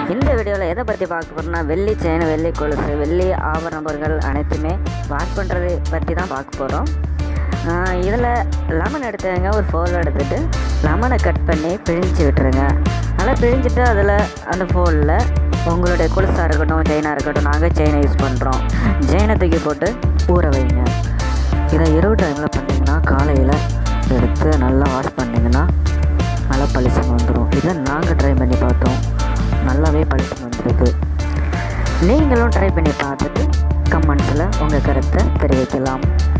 இந்த வீடியோவில் எதை பற்றி பார்க்க போகிறோம்னா வெள்ளி செயின் வெள்ளி கொலுசு வெள்ளி ஆபரணங்கள் அனைத்துமே வாஷ் பண்ணுறது பற்றி தான் பார்க்க போகிறோம் இதில் லெமன் எடுத்துங்க ஒரு ஃபோல் எடுத்துகிட்டு லெமனை கட் பண்ணி பிழிஞ்சு விட்டுருங்க நல்லா பிழிஞ்சிட்டு அதில் அந்த ஃபோலில் உங்களுடைய கொலுசாக இருக்கட்டும் செயினாக இருக்கட்டும் நாங்கள் செயினை யூஸ் பண்ணுறோம் செயினை தூக்கி போட்டு ஊற வைங்க இதை இரவு டைமில் பண்ணிங்கன்னா காலையில் எடுத்து நல்லா வாஷ் பண்ணிங்கன்னா நல்லா பளிச்சுன்னு வந்துடும் இதை நாங்கள் ட்ரை பண்ணி பார்த்தோம் நல்லாவே பளிச்சுன்னு வந்திருக்கு நீங்களும் ட்ரை பண்ணி பார்த்துட்டு கமெண்ட்ஸில் உங்கள் கருத்தை தெரிவிக்கலாம்